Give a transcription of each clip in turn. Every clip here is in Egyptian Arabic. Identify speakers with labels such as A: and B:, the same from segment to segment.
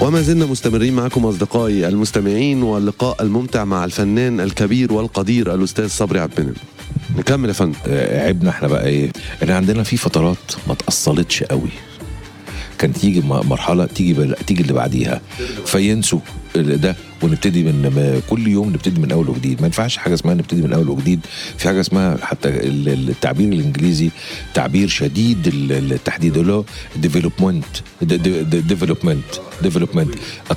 A: وما زلنا مستمرين معكم أصدقائي المستمعين واللقاء الممتع مع الفنان الكبير والقدير الأستاذ صبري عبد المنعم نكمل يا فندم
B: آه، عيبنا احنا بقى ايه ان عندنا في فترات ما تأصلتش قوي كان تيجي م- مرحله تيجي بل... تيجي اللي بعديها فينسوا ده ونبتدي من م- كل يوم نبتدي من اول وجديد ما ينفعش حاجه اسمها نبتدي من اول وجديد في حاجه اسمها حتى ال- ال- التعبير الانجليزي تعبير شديد ال- التحديد اللي هو ديفلوبمنت ديفلوبمنت ديفلوبمنت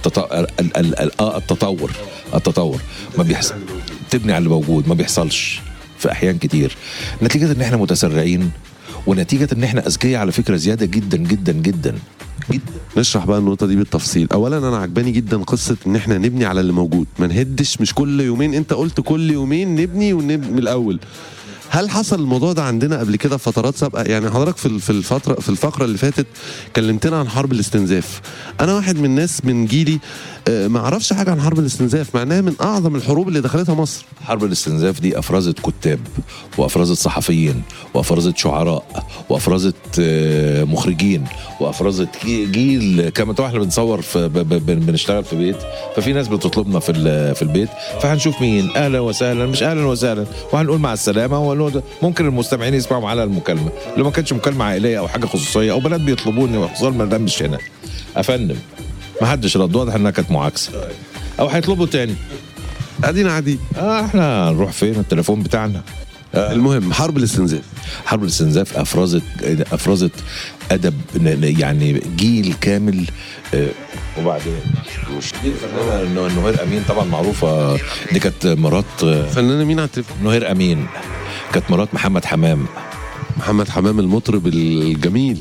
B: التطور التطور ما بيحصل تبني على اللي موجود ما بيحصلش في احيان كتير نتيجه ان احنا متسرعين ونتيجه ان احنا اذكياء على فكره زياده جدا جدا جدا جدا
A: نشرح بقى النقطة دي بالتفصيل أولا أنا عجباني جدا قصة إن إحنا نبني على اللي موجود ما نهدش مش كل يومين أنت قلت كل يومين نبني ونبني من الأول هل حصل الموضوع ده عندنا قبل كده في فترات سابقه يعني حضرتك في في الفتره في الفقره اللي فاتت كلمتنا عن حرب الاستنزاف انا واحد من الناس من جيلي آه، ما اعرفش حاجه عن حرب الاستنزاف مع انها من اعظم الحروب اللي دخلتها مصر
B: حرب الاستنزاف دي افرزت كتاب وافرزت صحفيين وافرزت شعراء وافرزت آه، مخرجين وافرزت جي- جيل كما طبعا احنا بنصور في ب- ب- ب- بنشتغل في بيت ففي ناس بتطلبنا في ال- في البيت فهنشوف مين اهلا وسهلا مش اهلا وسهلا وهنقول مع السلامه وهنقول ممكن المستمعين يسمعوا معانا المكالمه لو ما كانتش مكالمه عائليه او حاجه خصوصيه او بنات بيطلبوني وخصوصا ما دام مش هنا افندم ما حدش رد واضح انها كانت معاكسه او هيطلبوا تاني
A: ادينا عادي
B: آه احنا هنروح فين التليفون بتاعنا
A: المهم حرب الاستنزاف
B: حرب الاستنزاف افرزت افرزت ادب ن- ن- يعني جيل كامل آه، وبعدين مش دي الفنانه ن- نهير امين طبعا معروفه دي كانت مرات آه،
A: فنانه مين على التليفون
B: نهير امين كانت مرات محمد حمام
A: محمد حمام المطرب الجميل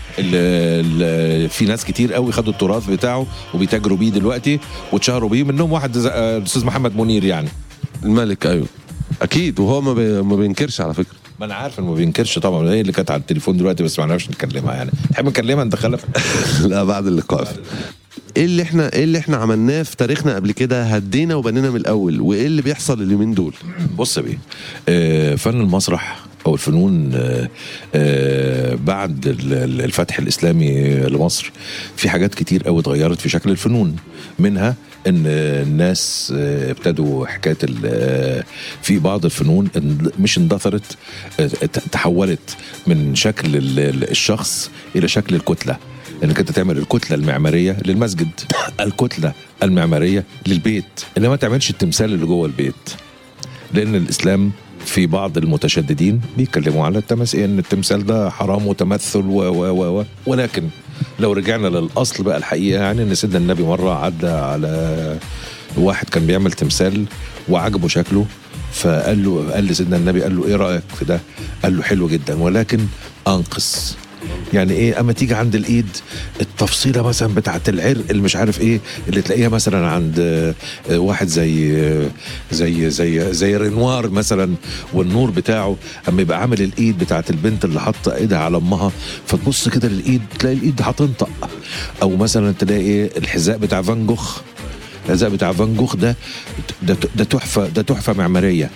B: ال- ال- في ناس كتير قوي خدوا التراث بتاعه وبيتاجروا بيه دلوقتي واتشهروا بيه منهم واحد زي- آه، الاستاذ محمد منير يعني
A: الملك ايوه اكيد وهو ما, بي... ما بينكرش على فكره
B: ما انا عارف انه ما بينكرش طبعا هي اللي كانت على التليفون دلوقتي بس ما نعرفش نكلمها يعني تحب نكلمها ندخلها في
A: لا بعد اللقاء ايه اللي احنا ايه اللي احنا عملناه في تاريخنا قبل كده هدينا وبنينا من الاول وايه اللي بيحصل اليومين دول
B: بص يا بيه آه، فن المسرح او الفنون آه، آه، بعد ال- ال- الفتح الاسلامي لمصر في حاجات كتير قوي اتغيرت في شكل الفنون منها ان الناس آه، ابتدوا حكايه ال- آه، في بعض الفنون ان- مش اندثرت آه، ت- تحولت من شكل ال- ال- الشخص الى شكل الكتله انك انت تعمل الكتله المعماريه للمسجد الكتله المعماريه للبيت انما ما تعملش التمثال اللي جوه البيت لان الاسلام في بعض المتشددين بيتكلموا على التمثيل ان التمثال ده حرام وتمثل و و و و ولكن لو رجعنا للاصل بقى الحقيقه يعني ان سيدنا النبي مره عدى على واحد كان بيعمل تمثال وعجبه شكله فقال له قال لسيدنا النبي قال له ايه رايك في ده؟ قال له حلو جدا ولكن انقص يعني ايه اما تيجي عند الايد التفصيله مثلا بتاعت العرق اللي مش عارف ايه اللي تلاقيها مثلا عند آه، واحد زي آه، زي زي زي رينوار مثلا والنور بتاعه اما يبقى عامل الايد بتاعت البنت اللي حاطه ايدها على امها فتبص كده للايد تلاقي الايد هتنطق او مثلا تلاقي ايه الحذاء بتاع فان جوخ الحذاء بتاع فان جوخ ده ده ده تحفه ده تحفه معماريه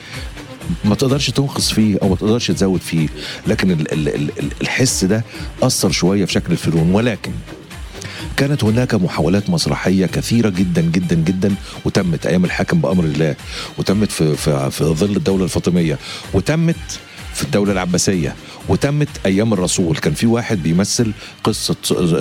B: ما تقدرش تنقص فيه او ما تقدرش تزود فيه لكن ال- ال- ال- ال- الحس ده اثر شويه في شكل الفنون ولكن كانت هناك محاولات مسرحيه كثيره جدا جدا جدا وتمت ايام الحاكم بامر الله وتمت في في, في ظل الدوله الفاطميه وتمت في الدولة العباسية وتمت أيام الرسول كان في واحد بيمثل قصة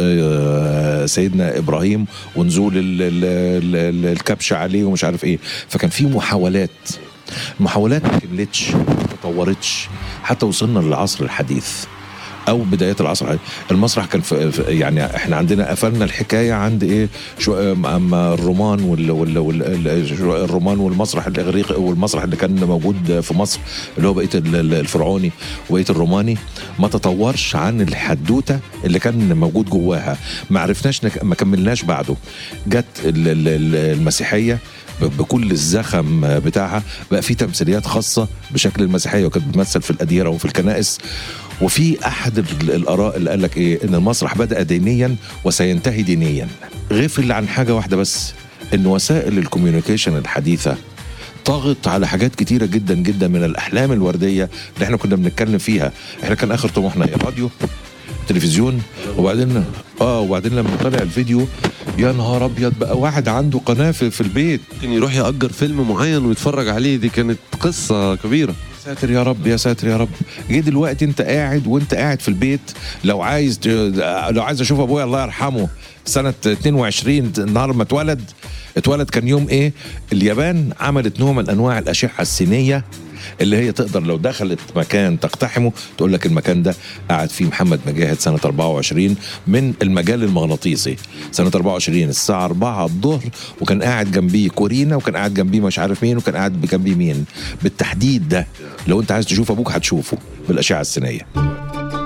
B: آه، سيدنا إبراهيم ونزول ال- ال- ال- ال- الكبش عليه ومش عارف إيه فكان في محاولات المحاولات ما كملتش ما تطورتش حتى وصلنا للعصر الحديث او بدايات العصر الحديث المسرح كان في في- يعني احنا عندنا قفلنا الحكايه عند ايه شو اما الرومان وال وال وال ال- شو- الرومان والمسرح الاغريقي والمسرح اللي كان موجود في مصر اللي هو بقيه ال- ال- الفرعوني وبقيه الروماني ما تطورش عن الحدوته اللي كان موجود جواها ما عرفناش نك- ما كملناش بعده جت ال- ال- ال- المسيحيه ب- بكل الزخم بتاعها بقى في تمثيليات خاصه بشكل المسيحيه وكانت بتمثل في الاديره وفي الكنائس وفي احد ال- الاراء اللي قال لك ايه ان المسرح بدا دينيا وسينتهي دينيا غفل عن حاجه واحده بس ان وسائل الكوميونيكيشن الحديثه طغت على حاجات كتيره جدا جدا من الاحلام الورديه اللي احنا كنا بنتكلم فيها احنا كان اخر طموحنا ايه راديو تلفزيون وبعدين اه وبعدين لما طلع الفيديو يا نهار ابيض بقى واحد عنده قناه في, في البيت
A: ممكن يروح يأجر فيلم معين ويتفرج عليه دي كانت قصة كبيرة
B: ساتر يا رب يا ساتر يا رب جه دلوقتي انت قاعد وانت قاعد في البيت لو عايز ت- لو عايز اشوف ابويا الله يرحمه سنه 22 النهار ما اتولد اتولد كان يوم ايه اليابان عملت نوع من انواع الاشعه السينيه اللي هي تقدر لو دخلت مكان تقتحمه تقول لك المكان ده قعد فيه محمد مجاهد سنه 24 من المجال المغناطيسي سنه 24 الساعه 4 الظهر وكان قاعد جنبيه كورينا وكان قاعد جنبيه مش عارف مين وكان قاعد جنبيه مين بالتحديد ده لو انت عايز تشوف ابوك هتشوفه بالاشعه السينيه